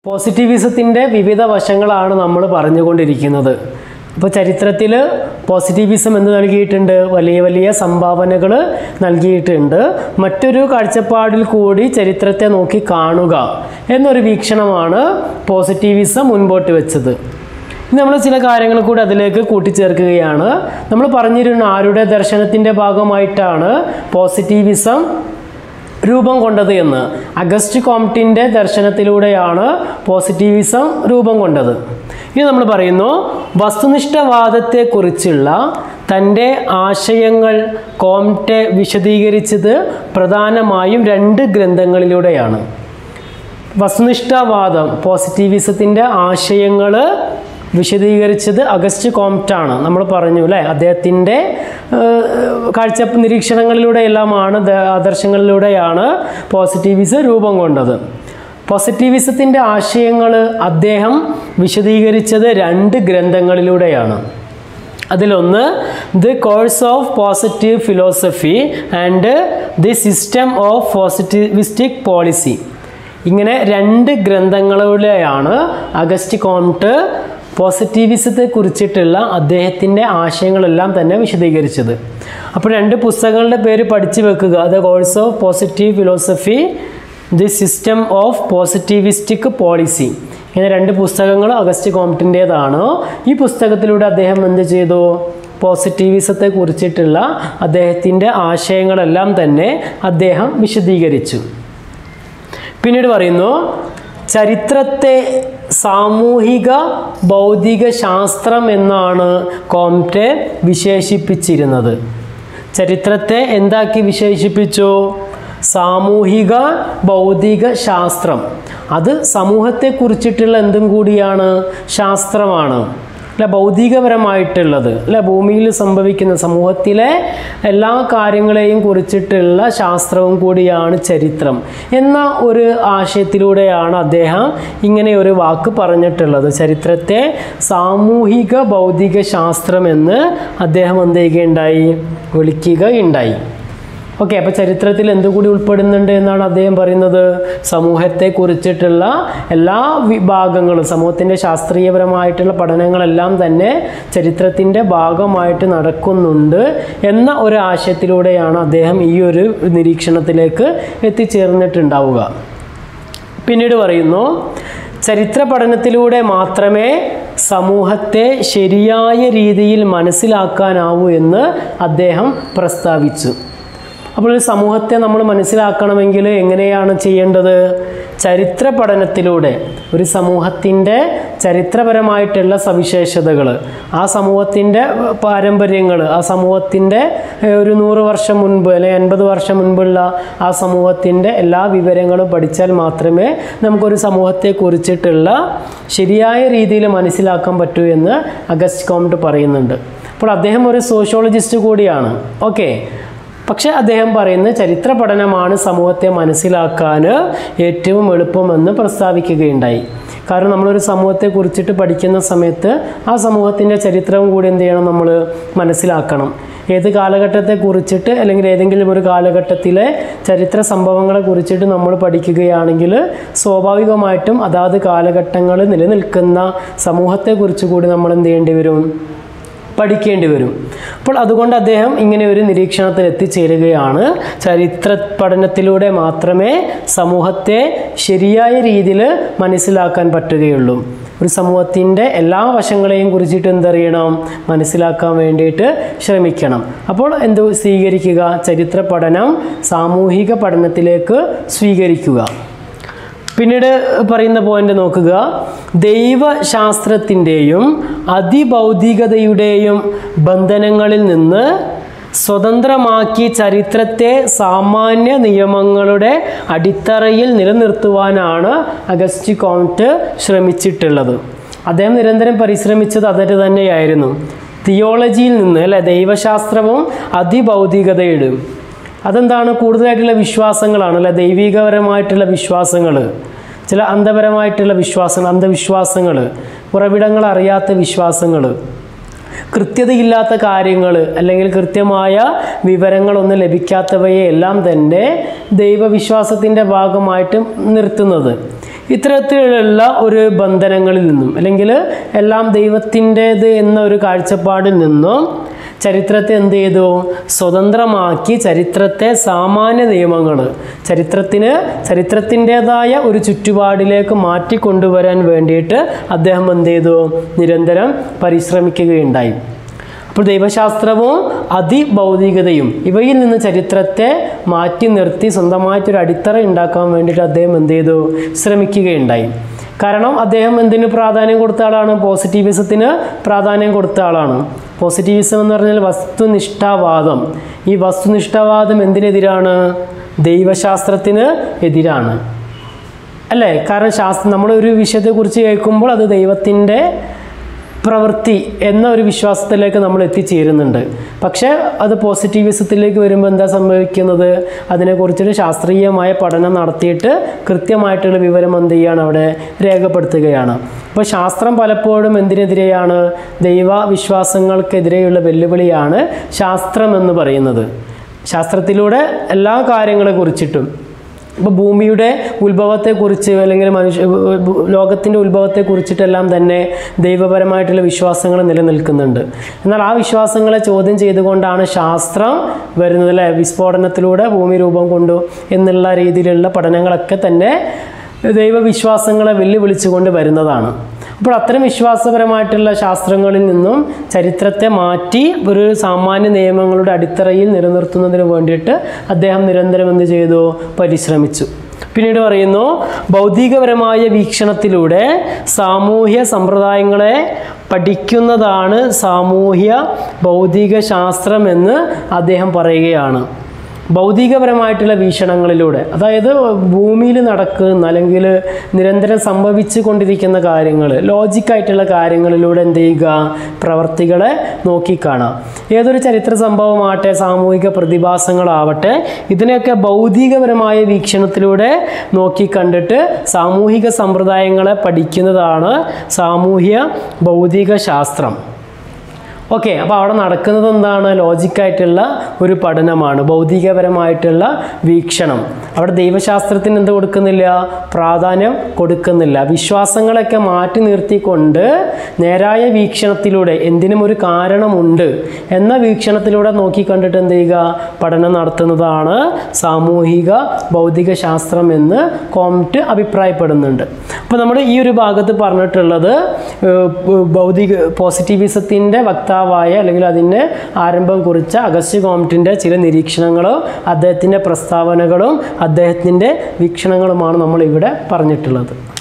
പോസിറ്റിവിസത്തിൻ്റെ വിവിധ വശങ്ങളാണ് നമ്മൾ പറഞ്ഞുകൊണ്ടിരിക്കുന്നത് അപ്പോൾ ചരിത്രത്തിൽ പോസിറ്റിവിസം എന്ന് നൽകിയിട്ടുണ്ട് വലിയ വലിയ സംഭാവനകൾ നൽകിയിട്ടുണ്ട് മറ്റൊരു കാഴ്ചപ്പാടിൽ കൂടി ചരിത്രത്തെ നോക്കി കാണുക എന്നൊരു വീക്ഷണമാണ് പോസിറ്റിവിസം മുൻപോട്ട് വെച്ചത് ഇനി നമ്മൾ ചില കാര്യങ്ങൾ കൂടി അതിലേക്ക് കൂട്ടിച്ചേർക്കുകയാണ് നമ്മൾ പറഞ്ഞിരുന്ന ആരുടെ ദർശനത്തിൻ്റെ ഭാഗമായിട്ടാണ് പോസിറ്റിവിസം രൂപം കൊണ്ടത് എന്ന് അഗസ്റ്റ് കോംറ്റിൻ്റെ ദർശനത്തിലൂടെയാണ് പോസിറ്റിവിസം രൂപം കൊണ്ടത് ഇനി നമ്മൾ പറയുന്നു വസ്തുനിഷ്ഠവാദത്തെക്കുറിച്ചുള്ള തൻ്റെ ആശയങ്ങൾ കോംറ്റെ വിശദീകരിച്ചത് പ്രധാനമായും രണ്ട് ഗ്രന്ഥങ്ങളിലൂടെയാണ് വസ്തുനിഷ്ഠവാദം പോസിറ്റിവിസത്തിൻ്റെ ആശയങ്ങൾ വിശദീകരിച്ചത് അഗസ്റ്റ് കോംറ്റാണ് നമ്മൾ പറഞ്ഞു അല്ലേ അദ്ദേഹത്തിൻ്റെ കാഴ്ച നിരീക്ഷണങ്ങളിലൂടെയെല്ലാമാണ് ദ- ആദർശങ്ങളിലൂടെയാണ് പോസിറ്റിവിസം രൂപം കൊണ്ടത് പോസിറ്റിവിസത്തിൻ്റെ ആശയങ്ങൾ അദ്ദേഹം വിശദീകരിച്ചത് രണ്ട് ഗ്രന്ഥങ്ങളിലൂടെയാണ് അതിലൊന്ന് the course of positive philosophy and the system of positivistic policy ഇങ്ങനെ രണ്ട് ഗ്രന്ഥങ്ങളിലെയാണ് അഗസ്റ്റ് കോംട്ട് പോസിറ്റിവിസത്തെ കുറിച്ചിട്ടുള്ള അദ്ദേഹത്തിൻ്റെ ആശയങ്ങളെല്ലാം തന്നെ വിശദീകരിച്ചത് അപ്പോൾ രണ്ട് പുസ്തകങ്ങളുടെ പേര് പഠിച്ചു വെക്കുക the course of positive philosophy the system of positivistic policy ഇങ്ങനെ രണ്ട് പുസ്തകങ്ങൾ അഗസ്റ്റ് കോംറ്റിൻ്റേതാണ് ഈ പുസ്തകത്തിലൂടെ അദ്ദേഹം എന്ത് ചെയ്തു പോസിറ്റിവിസത്തെ കുറിച്ചിട്ടുള്ള അദ്ദേഹത്തിൻ്റെ ആശയങ്ങളെല്ലാം തന്നെ അദ്ദേഹം വിശദീകരിച്ചു പിന്നീട് പറയുന്നു ചരിത്രത്തെ സാമൂഹിക ഭൗതിക ശാസ്ത്രം എന്നാണ് കോംറ്റെ വിശേഷിപ്പിച്ചിരുന്നത് ചരിത്രത്തെ എന്താക്കി വിശേഷിപ്പിച്ചു സാമൂഹിക ഭൗതിക ശാസ്ത്രം അത് സമൂഹത്തെക്കുറിച്ചിട്ടുള്ള എന്തും കൂടിയാണ് ശാസ്ത്രമാണ് അല്ല ഭൗതികപരമായിട്ടുള്ളത് അല്ല ഭൂമിയിൽ സംഭവിക്കുന്ന സമൂഹത്തിലെ എല്ലാ കാര്യങ്ങളെയും കുറിച്ചിട്ടുള്ള ശാസ്ത്രവും കൂടിയാണ് ചരിത്രം എന്ന ഒരു ആശയത്തിലൂടെയാണ് അദ്ദേഹം ഇങ്ങനെ ഒരു വാക്ക് പറഞ്ഞിട്ടുള്ളത് ചരിത്രത്തെ സാമൂഹിക ഭൗതിക ശാസ്ത്രം എന്ന് അദ്ദേഹം എന്ത് ചെയ്യുകയുണ്ടായി വിളിക്കുകയുണ്ടായി ഓക്കെ അപ്പോൾ ചരിത്രത്തിൽ എന്തുകൂടി ഉൾപ്പെടുന്നുണ്ട് എന്നാണ് അദ്ദേഹം പറയുന്നത് സമൂഹത്തെ കുറിച്ചിട്ടുള്ള എല്ലാ വിഭാഗങ്ങളും സമൂഹത്തിൻ്റെ ശാസ്ത്രീയപരമായിട്ടുള്ള പഠനങ്ങളെല്ലാം തന്നെ ചരിത്രത്തിൻ്റെ ഭാഗമായിട്ട് നടക്കുന്നുണ്ട് എന്ന ഒരു ആശയത്തിലൂടെയാണ് അദ്ദേഹം ഈ ഒരു നിരീക്ഷണത്തിലേക്ക് എത്തിച്ചേർന്നിട്ടുണ്ടാവുക പിന്നീട് പറയുന്നു ചരിത്ര പഠനത്തിലൂടെ മാത്രമേ സമൂഹത്തെ ശരിയായ രീതിയിൽ മനസ്സിലാക്കാനാവൂ എന്ന് അദ്ദേഹം പ്രസ്താവിച്ചു അപ്പോൾ ഒരു സമൂഹത്തെ നമ്മൾ മനസ്സിലാക്കണമെങ്കിൽ എങ്ങനെയാണ് ചെയ്യേണ്ടത് ചരിത്ര പഠനത്തിലൂടെ ഒരു സമൂഹത്തിൻ്റെ ചരിത്രപരമായിട്ടുള്ള സവിശേഷതകൾ ആ സമൂഹത്തിൻ്റെ പാരമ്പര്യങ്ങൾ ആ സമൂഹത്തിൻ്റെ ഏഹ്, ഒരു നൂറ് വർഷം മുൻപ് അല്ലെങ്കിൽ എൺപത് വർഷം മുൻപുള്ള ആ സമൂഹത്തിൻ്റെ എല്ലാ വിവരങ്ങളും പഠിച്ചാൽ മാത്രമേ നമുക്കൊരു സമൂഹത്തെ കുറിച്ചിട്ടുള്ള ശരിയായ രീതിയിൽ മനസ്സിലാക്കാൻ പറ്റൂ എന്ന് അഗസ്റ്റ് കോംറ്റ് പറയുന്നുണ്ട് അപ്പോൾ അദ്ദേഹം ഒരു സോഷ്യോളജിസ്റ്റ് കൂടിയാണ് ഓക്കെ പക്ഷെ അദ്ദേഹം പറയുന്നത് ചരിത്ര പഠനമാണ് സമൂഹത്തെ മനസ്സിലാക്കാൻ ഏറ്റവും എളുപ്പമെന്ന് പ്രസ്താവിക്കുകയുണ്ടായി കാരണം നമ്മളൊരു സമൂഹത്തെ കുറിച്ചിട്ട് പഠിക്കുന്ന സമയത്ത് ആ സമൂഹത്തിൻ്റെ ചരിത്രവും കൂടി എന്ത് ചെയ്യണം നമ്മൾ മനസ്സിലാക്കണം ഏത് കാലഘട്ടത്തെ കുറിച്ചിട്ട് അല്ലെങ്കിൽ ഏതെങ്കിലും ഒരു കാലഘട്ടത്തിലെ ചരിത്ര സംഭവങ്ങളെ കുറിച്ചിട്ട് നമ്മൾ പഠിക്കുകയാണെങ്കിൽ സ്വാഭാവികമായിട്ടും അതാത് കാലഘട്ടങ്ങളിൽ നിലനിൽക്കുന്ന സമൂഹത്തെക്കുറിച്ച് കൂടി നമ്മൾ എന്ത് ചെയ്യേണ്ടി വരും പഠിക്കേണ്ടി വരും അപ്പോൾ അതുകൊണ്ട് അദ്ദേഹം ഇങ്ങനെ ഒരു നിരീക്ഷണത്തിൽ എത്തിച്ചേരുകയാണ് ചരിത്ര പഠനത്തിലൂടെ മാത്രമേ സമൂഹത്തെ ശരിയായ രീതിയിൽ മനസ്സിലാക്കാൻ പറ്റുകയുള്ളൂ ഒരു സമൂഹത്തിൻ്റെ എല്ലാ വശങ്ങളെയും കുറിച്ചിട്ട് എന്തറിയണം മനസ്സിലാക്കാൻ വേണ്ടിയിട്ട് ശ്രമിക്കണം അപ്പോൾ എന്ത് സ്വീകരിക്കുക ചരിത്ര പഠനം സാമൂഹിക പഠനത്തിലേക്ക് സ്വീകരിക്കുക പിന്നീട് പറയുന്ന പോയിന്റ് നോക്കുക ദൈവശാസ്ത്രത്തിൻ്റെയും അതിഭൗതികതയുടെയും ബന്ധനങ്ങളിൽ നിന്ന് സ്വതന്ത്രമാക്കി ചരിത്രത്തെ സാമാന്യ നിയമങ്ങളുടെ അടിത്തറയിൽ നിലനിർത്തുവാനാണ് അഗസ്റ്റ് കോംറ്റ് ശ്രമിച്ചിട്ടുള്ളത് അദ്ദേഹം നിരന്തരം പരിശ്രമിച്ചത് അതിന് തന്നെയായിരുന്നു തിയോളജിയിൽ നിന്ന് അല്ലെ ദൈവശാസ്ത്രവും അതിഭൗതികതയുടെ അതെന്താണ് കൂടുതലായിട്ടുള്ള വിശ്വാസങ്ങളാണ് അല്ലെ ദൈവികപരമായിട്ടുള്ള വിശ്വാസങ്ങൾ ചില അന്ധപരമായിട്ടുള്ള വിശ്വാസങ്ങൾ അന്ധവിശ്വാസങ്ങൾ ഉറവിടങ്ങൾ അറിയാത്ത വിശ്വാസങ്ങൾ കൃത്യതയില്ലാത്ത കാര്യങ്ങൾ അല്ലെങ്കിൽ കൃത്യമായ വിവരങ്ങളൊന്നും ലഭിക്കാത്തവയെ എല്ലാം തന്നെ ദൈവവിശ്വാസത്തിൻ്റെ ഭാഗമായിട്ട് നിർത്തുന്നത് ഇത്തരത്തിലുള്ള ഒരു ബന്ധനങ്ങളിൽ നിന്നും അല്ലെങ്കിൽ എല്ലാം ദൈവത്തിൻ്റേത് എന്ന ഒരു കാഴ്ചപ്പാടിൽ നിന്നും ചരിത്രത്തെ എന്ത് ചെയ്തു സ്വതന്ത്രമാക്കി ചരിത്രത്തെ സാമാന്യ നിയമങ്ങൾ ചരിത്രത്തിന് ചരിത്രത്തിൻ്റെതായ ഒരു ചുറ്റുപാടിലേക്ക് മാറ്റിക്കൊണ്ടുവരാൻ വേണ്ടിയിട്ട് അദ്ദേഹം എന്ത് ചെയ്തു നിരന്തരം പരിശ്രമിക്കുകയുണ്ടായി അപ്പോൾ ദൈവശാസ്ത്രവും അതിഭൗതികതയും ഇവയിൽ നിന്ന് ചരിത്രത്തെ മാറ്റി നിർത്തി സ്വന്തമായിട്ടൊരു അടിത്തറ ഉണ്ടാക്കാൻ വേണ്ടിയിട്ട് അദ്ദേഹം എന്ത് ചെയ്തു ശ്രമിക്കുകയുണ്ടായി കാരണം അദ്ദേഹം എന്തിന് പ്രാധാന്യം കൊടുത്ത ആളാണ് പോസിറ്റിവിസത്തിന് പ്രാധാന്യം കൊടുത്ത ആളാണ് പോസിറ്റിവിസം എന്ന് പറഞ്ഞാൽ വസ്തുനിഷ്ഠാവാദം ഈ വസ്തുനിഷ്ഠാവാദം എന്തിനെതിരാണ് ദൈവശാസ്ത്രത്തിന് എതിരാണ് അല്ലേ കാരണം ശാസ്ത്രം നമ്മളൊരു വിഷയത്തെക്കുറിച്ച് കേൾക്കുമ്പോൾ അത് ദൈവത്തിൻ്റെ പ്രവൃത്തി എന്ന ഒരു വിശ്വാസത്തിലേക്ക് നമ്മൾ എത്തിച്ചേരുന്നുണ്ട് പക്ഷേ അത് പോസിറ്റിവിസത്തിലേക്ക് വരുമ്പോൾ എന്താ സംഭവിക്കുന്നത് അതിനെക്കുറിച്ചൊരു ശാസ്ത്രീയമായ പഠനം നടത്തിയിട്ട് കൃത്യമായിട്ടുള്ള വിവരം എന്ത് ചെയ്യുകയാണ് അവിടെ രേഖപ്പെടുത്തുകയാണ് അപ്പോൾ ശാസ്ത്രം പലപ്പോഴും എന്തിനെതിരെയാണ് ദൈവ വിശ്വാസങ്ങൾക്കെതിരെയുള്ള വെല്ലുവിളിയാണ് ശാസ്ത്രം എന്ന് പറയുന്നത് ശാസ്ത്രത്തിലൂടെ എല്ലാ കാര്യങ്ങളെ കുറിച്ചിട്ടും ഇപ്പോൾ ഭൂമിയുടെ ഉത്ഭവത്തെക്കുറിച്ച് അല്ലെങ്കിൽ മനുഷ്യ ലോകത്തിൻ്റെ ഉത്ഭവത്തെക്കുറിച്ചിട്ടെല്ലാം തന്നെ ദൈവപരമായിട്ടുള്ള വിശ്വാസങ്ങൾ നിലനിൽക്കുന്നുണ്ട് എന്നാൽ ആ വിശ്വാസങ്ങളെ ചോദ്യം ചെയ്തുകൊണ്ടാണ് ശാസ്ത്രം വരുന്നത് അല്ലേ വിസ്ഫോടനത്തിലൂടെ ഭൂമി രൂപം കൊണ്ടു എന്നുള്ള രീതിയിലുള്ള പഠനങ്ങളൊക്കെ തന്നെ ദൈവവിശ്വാസങ്ങളെ വെല്ലുവിളിച്ചുകൊണ്ട് വരുന്നതാണ് അപ്പോൾ അത്തരം വിശ്വാസപരമായിട്ടുള്ള ശാസ്ത്രങ്ങളിൽ നിന്നും ചരിത്രത്തെ മാറ്റി ഒരു സാമാന്യ നിയമങ്ങളുടെ അടിത്തറയിൽ നിലനിർത്തുന്നതിന് വേണ്ടിയിട്ട് അദ്ദേഹം നിരന്തരം എന്ത് ചെയ്തു പരിശ്രമിച്ചു പിന്നീട് പറയുന്നു ഭൗതികപരമായ വീക്ഷണത്തിലൂടെ സാമൂഹ്യ സമ്പ്രദായങ്ങളെ പഠിക്കുന്നതാണ് സാമൂഹ്യ ഭൗതിക ശാസ്ത്രം എന്ന് അദ്ദേഹം പറയുകയാണ് ഭൗതികപരമായിട്ടുള്ള വീക്ഷണങ്ങളിലൂടെ അതായത് ഭൂമിയിൽ നടക്കുന്ന അല്ലെങ്കിൽ നിരന്തരം സംഭവിച്ചു കൊണ്ടിരിക്കുന്ന കാര്യങ്ങൾ ലോജിക്കായിട്ടുള്ള കാര്യങ്ങളിലൂടെ എന്ത് ചെയ്യുക പ്രവർത്തികളെ നോക്കിക്കാണാം ഏതൊരു ചരിത്ര സംഭവമാവട്ടെ സാമൂഹിക പ്രതിഭാസങ്ങളാവട്ടെ ഇതിനെയൊക്കെ ഭൗതികപരമായ വീക്ഷണത്തിലൂടെ നോക്കിക്കണ്ടിട്ട് സാമൂഹിക സമ്പ്രദായങ്ങളെ പഠിക്കുന്നതാണ് സാമൂഹ്യ ഭൗതിക ശാസ്ത്രം ഓക്കെ അപ്പോൾ അവിടെ നടക്കുന്നത് എന്താണ് ലോജിക്കായിട്ടുള്ള ഒരു പഠനമാണ് ഭൗതികപരമായിട്ടുള്ള വീക്ഷണം അവിടെ ദൈവശാസ്ത്രത്തിന് എന്ത് കൊടുക്കുന്നില്ല പ്രാധാന്യം കൊടുക്കുന്നില്ല വിശ്വാസങ്ങളൊക്കെ മാറ്റി നിർത്തിക്കൊണ്ട് നേരായ വീക്ഷണത്തിലൂടെ എന്തിനും ഒരു കാരണമുണ്ട് എന്ന വീക്ഷണത്തിലൂടെ നോക്കിക്കണ്ടിട്ട് എന്ത് ചെയ്യുക പഠനം നടത്തുന്നതാണ് സാമൂഹിക ഭൗതിക ശാസ്ത്രം എന്ന് കോംറ്റ് അഭിപ്രായപ്പെടുന്നുണ്ട് അപ്പോൾ നമ്മൾ ഈ ഒരു ഭാഗത്ത് പറഞ്ഞിട്ടുള്ളത് ഏഹ്, ഭൗതിക പോസിറ്റിവിസത്തിൻ്റെ വക്താവായ അല്ലെങ്കിൽ അതിൻ്റെ ആരംഭം കുറിച്ച അഗസ്റ്റ് കോംറ്റിൻ്റെ ചില നിരീക്ഷണങ്ങളും അദ്ദേഹത്തിൻ്റെ പ്രസ്താവനകളും അദ്ദേഹത്തിൻ്റെ വീക്ഷണങ്ങളുമാണ് നമ്മൾ ഇവിടെ പറഞ്ഞിട്ടുള്ളത്